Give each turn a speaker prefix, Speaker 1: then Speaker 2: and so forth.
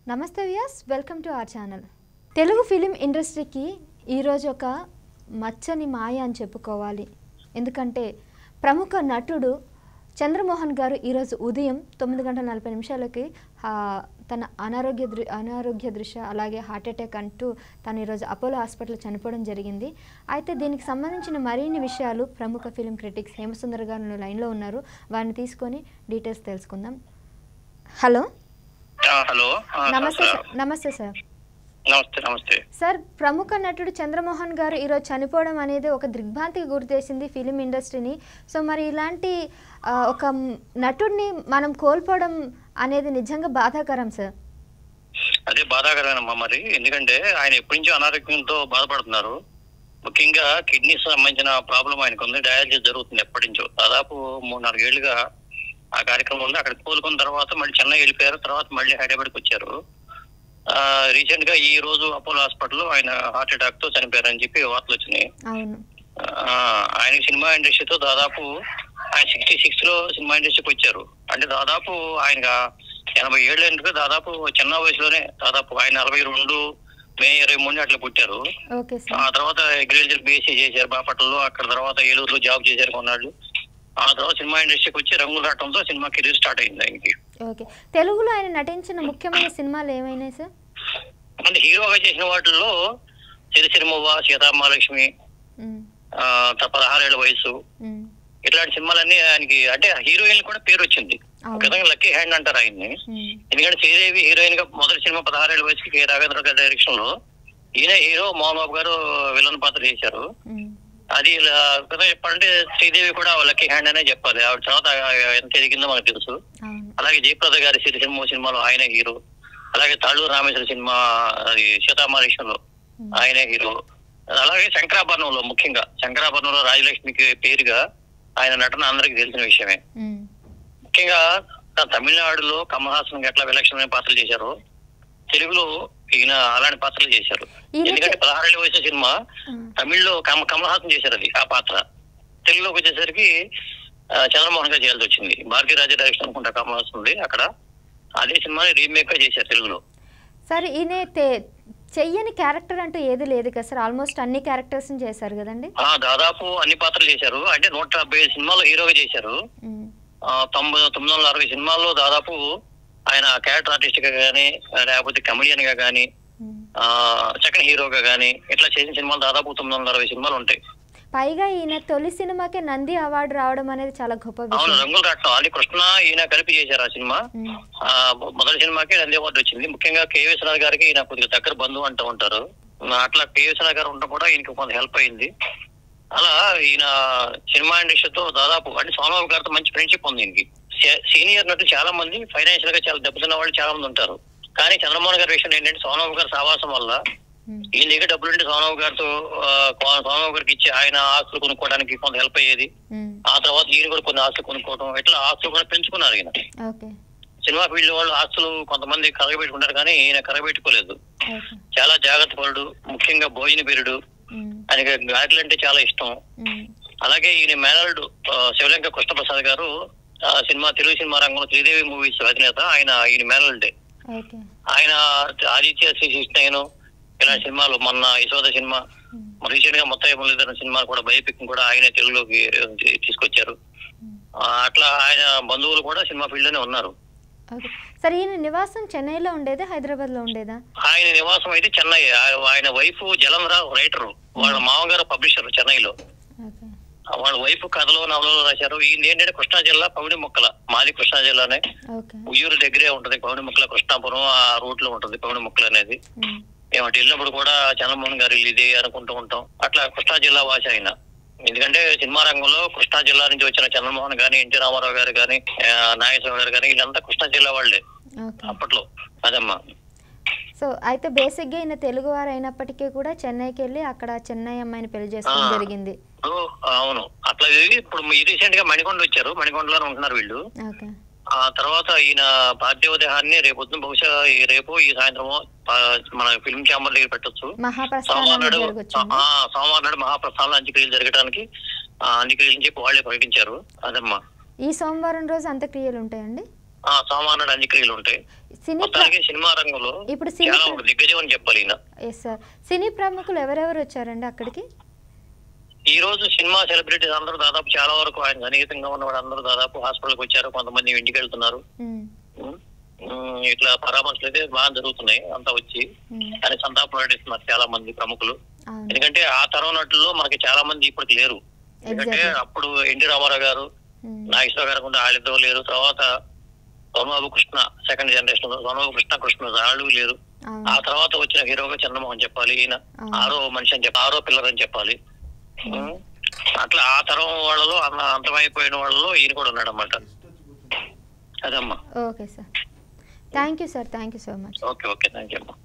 Speaker 1: నమస్తే Vyas welcome to our channel Telugu film ఇండస్ట్రీకి ఈరోజు ఒక మచ్చని మాయ అని చెప్పుకోవాలి ఎందుకంటే ప్రముఖ నటుడు చంద్రమోహన్ గారు ఈరోజు ఉదయం తొమ్మిది గంటల నలభై నిమిషాలకి ఆ, తన అనారోగ్య దృ అనారోగ్య దృష్ట్యా అలాగే హార్ట్ అటాక్ అంటూ తను ఈరోజు అపోలో హాస్పిటల్ చనిపోవడం జరిగింది అయితే దీనికి సంబంధించిన మరిన్ని విషయాలు ప్రముఖ ఫిలిం క్రిటిక్స్ హేమసుందర్ గారు లైన్లో ఉన్నారు వారిని తీసుకొని డీటెయిల్స్ తెలుసుకుందాం హలో
Speaker 2: ఆ, హలో ఆ,
Speaker 1: నమస్తే
Speaker 2: సార్.
Speaker 1: సార్ నమస్తే సార్
Speaker 2: నమస్తే నమస్తే
Speaker 1: సార్ ప్రముఖ నటుడు చంద్రమోహన్ గారు ఈరోజు చనిపోవడం అనేది ఒక దిగ్భ్రాంతికి గురిచేసింది ఫిలిం ఇండస్ట్రీని సో మరి ఇలాంటి ఆ, ఒక మ్- నటుడిని మనం కోల్పోవడం అనేది నిజంగా బాధాకరం సార్
Speaker 2: అదే బాధాకరమేనమ్మా మరి ఎందుకంటే ఆయన ఎప్పటి నుంచో అనారోగ్యంతో బాధపడుతున్నారు ముఖ్యంగా కిడ్నీస్ సంబంధించిన ప్రాబ్లం ఆయనకు ఉంది డయాలసిస్ జరుగుతుంది ఎప్పటి నుంచో దాదాపు మూడు నాలుగేళ్లుగా ఆ కార్యక్రమం ఉంది అక్కడ కోలుకున్న తర్వాత మళ్ళీ చెన్నై వెళ్ళిపోయారు తర్వాత మళ్ళీ హైదరాబాద్కి వచ్చారు రీసెంట్ గా ఈ రోజు అపోలో హాస్పిటల్లో ఆయన హార్ట్ అటాక్ తో చనిపోయారని చెప్పి వార్తలు వచ్చినాయి
Speaker 1: అవును
Speaker 2: ఆ, ఆయన సినిమా ఇండస్ట్రీతో దాదాపు ఆయన సిక్స్టీ సిక్స్ లో సినిమా ఇండస్ట్రీకి వచ్చారు అంటే దాదాపు ఆయన ఎనభై ఏళ్ళు ఎందుకు దాదాపు చిన్న వయసులోనే దాదాపు ఆయన నలభై రెండు మే ఇరవై మూడు అట్లా పుట్టారు
Speaker 1: ఓకే
Speaker 2: ఆ
Speaker 1: సార్
Speaker 2: తర్వాత అగ్రికల్చర్ బీఎస్సీ చేశారు బాపట్లలో అక్కడ తర్వాత ఏలూరులో జాబ్ చేశారు కొన్నాళ్ళు ఆ తర్వాత సినిమా ఇండస్ట్రీకి వచ్చి రంగులు రావడంతో సినిమా కెరీర్ స్టార్ట్ అయింది ఆయనకి
Speaker 1: ఓకే తెలుగులో ఆయన నటించిన ముఖ్యమైన సినిమాలు ఏమైనాయి సార్
Speaker 2: అంటే హీరోగా చేసిన వాటిల్లో సిరిసిరిమువ్వ సీతామహాలక్ష్మి
Speaker 1: ఉమ్,
Speaker 2: ఆ, త- పదహారేళ్ల వయసు
Speaker 1: ఉమ్,
Speaker 2: ఇట్లాంటి సినిమాలన్నీ ఆయనకి అంటే హీరోయిన్ కూడా పేరు వచ్చింది
Speaker 1: అవును.
Speaker 2: ఒక విధంగా లక్కీ హ్యాండ్ అంటారు ఆయన్ని
Speaker 1: ఉమ్,
Speaker 2: ఎందుకంటే శ్రీదేవి హీరోయిన్ గా మొదటి సినిమా పదహారేళ్ల వయసుకి కె రాఘవేంద్ర గారి డైరెక్షన్ లో ఈయన హీరో మోహన్ బాబు గారు విలన్ పాత్ర చేశారు
Speaker 1: ఉమ్,
Speaker 2: అది ఇలా విధంగా చెప్పాలంటే శ్రీదేవి కూడా లక్కీ హ్యాండ్ అనే చెప్పాలి ఆవిడ తర్వాత ఎంత ఎదిగిందో మనకు తెలుసు
Speaker 1: అవును
Speaker 2: అలాగే జయప్రద గారి సిరిసినిమ సినిమాలో ఆయన హీరో అలాగే తాళూరు రామేశ్వర సినిమా అది సీతామహాలక్ష్మిలో ఆయనే హీరో అలాగే శంకరాభరణంలో ముఖ్యంగా శంకరాభరణంలో రాజలక్ష్మికి పేరుగా ఆయన నటన అందరికీ తెలిసిన విషయమే
Speaker 1: ఉమ్,
Speaker 2: ముఖ్యంగా త- తమిళనాడులో కమల్ హాసన్ ఎట్లా విలక్షణమైన పాత్రలు చేశారు తెలుగులో ఈయన అలాంటి పాత్రలు చేశారు
Speaker 1: ఈయన
Speaker 2: ఎందుకంటే పదహారేళ్ళ వయసు సినిమా
Speaker 1: ఉమ్,
Speaker 2: తమిళ్లో కమ కమల్ హాసన్ చేశారు అది ఆ పాత్ర తెలుగులోకి వచ్చేసరికి ఆ, చంద్రమోహన్ గారు చేయాల్సి వచ్చింది భారతీయ రాజా డైరెక్షన్ అనుకుంటా కమల్ హాసన్ ఉంది అక్కడ అదే సినిమాని రీమేక్ గా చేశారు తెలుగులో
Speaker 1: సార్ ఈయన తే- చెయ్యని క్యారెక్టర్ అంటూ ఏది లేదు కదా సార్ ఆల్మోస్ట్ అన్ని క్యారెక్టర్స్ చేశారు కదండి
Speaker 2: ఆ దాదాపు అన్ని పాత్రలు చేశారు అంటే నూట డెబ్బై ఐదు సినిమాల్లో హీరోగా చేశారు
Speaker 1: ఉమ్,
Speaker 2: ఆ, తొంభై తొమ్మిది వందల అరవై సినిమాల్లో దాదాపు ఆయన క్యారెక్టర్ ఆర్టిస్ట్ గా కానీ లేకపోతే కమెడియన్ గా కానీ
Speaker 1: ఉమ్.
Speaker 2: సెకండ్ హీరోగా కానీ ఇట్లా చేసిన సినిమాలు దాదాపు తొమ్మిది వందల అరవై సినిమాలు ఉంటాయి
Speaker 1: పైగా ఈయన తొలి సినిమాకే నంది అవార్డు రావడం అనేది చాలా గొప్ప
Speaker 2: అవును
Speaker 1: విషయం
Speaker 2: రంగులు రాట్నం అది కృష్ణ ఈయన కలిపి చేశారు ఆ సినిమా
Speaker 1: ఉమ్,
Speaker 2: ఆ మొదటి సినిమాకి నంది అవార్డు వచ్చింది ముఖ్యంగా కే విశ్వనాథ్ గారికి ఈయన కొద్దిగా దగ్గర బంధువు అంటూ ఉంటారు అట్లా కే విశ్వనాథ్ గారు ఉండడం కూడా ఈయనకి కొంత హెల్ప్ అయింది అలా ఈయన సినిమా ఇండస్ట్రీతో దాదాపు అంటే సోమబాబు గారితో మంచి ఫ్రెండ్షిప్ ఉంది ఈయనకి సే- సీనియర్ నటులు చాలా మంది ఫైనాన్షియల్ గా చాలా దెబ్బతిన్న వాళ్ళు చాలా మంది ఉంటారు కానీ చంద్రమోహన్ గారి విషయం ఏంటంటే సోమబాబు గారి సావాసం వల్ల
Speaker 1: ఉమ్,
Speaker 2: ఈయన దగ్గర డబ్బులు ఉంటే సోమబాబు గారితో ఆ, సోమబాబు గారికి ఇచ్చి ఆయన ఆస్తులు కొనుక్కోవడానికి కొంత హెల్ప్ అయ్యేది
Speaker 1: ఉమ్,
Speaker 2: ఆ తర్వాత ఈయన కూడా కొన్ని ఆస్తులు కొనుక్కోవడం ఇట్లా ఆస్తులు కూడా పెంచుకున్నారు ఈయన
Speaker 1: ఓకే
Speaker 2: సినిమా ఫీల్డ్ వాళ్ళు ఆస్తులు కొంతమంది కరగబెట్టుకుంటారు కానీ ఈయన కరగబెట్టుకోలేదు
Speaker 1: ఓకే
Speaker 2: చాలా జాగ్రత్త పరుడు ముఖ్యంగా భోజన పీరుడు
Speaker 1: ఉమ్,
Speaker 2: ఆయనకి గారెలు అంటే చాలా ఇష్టం
Speaker 1: ఉమ్,
Speaker 2: అలాగే ఈయన మేనల్డ్ శివలంక కృష్ణప్రసాద్ గారు ఆ, సినిమా తెలుగు సినిమా రంగంలో శ్రీదేవి మూవీస్ అధినేత ఆయన ఈయన మేనల్డే
Speaker 1: ఓకే
Speaker 2: ఆయన ఆదిత్య శ్రీ నేను ఇలాంటి సినిమాలు మొన్న యశోద సినిమా
Speaker 1: ఉమ్,
Speaker 2: రీసెంట్ గా మొత్తం మురళీధరన్ సినిమా కూడా బయోపిక్ కూడా ఆయనే తెలుగులోకి తీ- తీసుకొచ్చారు
Speaker 1: ఉమ్,
Speaker 2: ఆ, అట్లా ఆయన బంధువులు కూడా సినిమా ఫీల్డ్ లోనే ఉన్నారు
Speaker 1: ఓకే సార్ ఈయన నివాసం చెన్నైలో ఉండేదా హైదరాబాద్లో ఉండేదా
Speaker 2: ఆయన నివాసం అయితే చెన్నై ఆ- ఆయన వైఫ్ జలంధర రైటర్ వాళ్ళ మామగారు పబ్లిషర్ చెన్నైలో
Speaker 1: ఓకే
Speaker 2: వాళ్ళ వైఫ్ కథలో నవలలో రాశారు ఈయన ఏంటంటే కృష్ణా జిల్లా పౌడి మొక్కల మాది కృష్ణా జిల్లానే
Speaker 1: ఓకే
Speaker 2: ఉయ్యూరు దగ్గరే ఉంటది పౌడి మొక్కల కృష్ణాపురం ఆ రూట్ లో ఉంటది పౌడి మొక్కలు అనేది
Speaker 1: ఉమ్,
Speaker 2: మేము అటు వెళ్ళినప్పుడు కూడా చంద్రమోహన్ గారు ఇల్లు ఇదే అనుకుంటూ ఉంటాం అట్లా కృష్ణా జిల్లా వాసి ఆయన ఎందుకంటే సినిమా రంగంలో కృష్ణా జిల్లా నుంచి వచ్చిన చంద్రమోహన్ గాని ఎన్టీ రామారావు గారు కానీ నాగేశ్వరరావు గారు కానీ వీళ్ళంతా కృష్ణా జిల్లా వాళ్ళే
Speaker 1: ఓకే
Speaker 2: అప్పట్లో అదమ్మా
Speaker 1: సో అయితే బేసిక్గా ఈయన తెలుగువారు అయినప్పటికీ కూడా చెన్నైకి వెళ్ళి అక్కడ చెన్నై అమ్మాయిని పెళ్లి చేసుకోవడం
Speaker 2: ఆ.
Speaker 1: జరిగింది
Speaker 2: ఇప్పుడు, అవును అట్లా ఇది ఇప్పుడు రీసెంట్ గా మణికొండ వచ్చారు మణికొండలోనే ఉంటున్నారు వీళ్ళు
Speaker 1: ఓకే
Speaker 2: ఆ తర్వాత ఈయన పార్థివ దేహాన్ని రేపు పొద్దున బహుశా ఈ రేపు ఈ సాయంత్రము ఆ, మన ఫిల్మ్ ఛాంబర్ దగ్గర పెట్టొచ్చు
Speaker 1: మహాప్రస్థానం
Speaker 2: సోమవారం నాడు
Speaker 1: జరగొచ్చండి
Speaker 2: ఆ, సోమవారం నాడు మహాప్రస్థానంలో అంత్యక్రియలు జరగడానికి ఆ, అంత్యక్రియలు అని చెప్పి వాళ్ళే ప్రకటించారు అదమ్మా
Speaker 1: ఈ సోమవారం రోజు అంత్యక్రియలు ఉంటాయండి
Speaker 2: ఆ సోమవారం నాడు అంత్యక్రియలు ఉంటాయి
Speaker 1: సినీ ప్ర-
Speaker 2: మొత్తానికి సినిమా రంగంలో
Speaker 1: ఇప్పుడు సినీ
Speaker 2: చాలా
Speaker 1: ప్ర-
Speaker 2: ఒక దిగ్గజం అని చెప్పాలి ఈయన
Speaker 1: ఎస్ సార్ సినీ ప్రముఖులు ఎవరెవరు వచ్చారండి అక్కడికి
Speaker 2: ఈ రోజు సినిమా సెలబ్రిటీస్ అందరూ దాదాపు చాలా వరకు ఆయన సన్నిహితంగా ఉన్న వాళ్ళు అందరూ దాదాపు హాస్పిటల్కి వచ్చారు కొంతమంది ఇంటికి వెళ్తున్నారు
Speaker 1: ఉమ్,
Speaker 2: ఉమ్, ఉమ్, ఇట్లా పరామర్శలు అయితే బాగా జరుగుతున్నాయి అంతా వచ్చి
Speaker 1: ఉమ్,
Speaker 2: కానీ సంతాపం నటిస్తున్నారు చాలా మంది ప్రముఖులు
Speaker 1: అవును
Speaker 2: ఎందుకంటే ఆ తరం నటుల్లో మనకి చాలా మంది ఇప్పటికి లేరు ఎందుకంటే
Speaker 1: Exactly.
Speaker 2: అప్పుడు ఎన్టీ రామారావు గారు
Speaker 1: ఉమ్,
Speaker 2: నాగేశ్వర గారు కూడా వాళ్ళిద్దరు లేరు తర్వాత సోమబాబు కృష్ణ సెకండ్ జనరేషన్ లో సోమబాబు కృష్ణ కృష్ణ వాళ్ళు లేరు
Speaker 1: అవును
Speaker 2: ఆ తర్వాత వచ్చిన హీరోగా చంద్రమోహన్ చెప్పాలి ఈయన
Speaker 1: అవును.
Speaker 2: ఆరో మనిషి అని చెప్పాలి ఆరో పిల్లర్ అని చెప్పాలి ఉం. అట్లా ఆ తరం వాళ్ళలో అన్న అంతమైపోయిన వాళ్ళలో ఈయన కూడా ఉన్నాడు అనమాట అదమ్మా
Speaker 1: okay sir thank you sir thank you so much
Speaker 2: okay okay thank you అమ్మా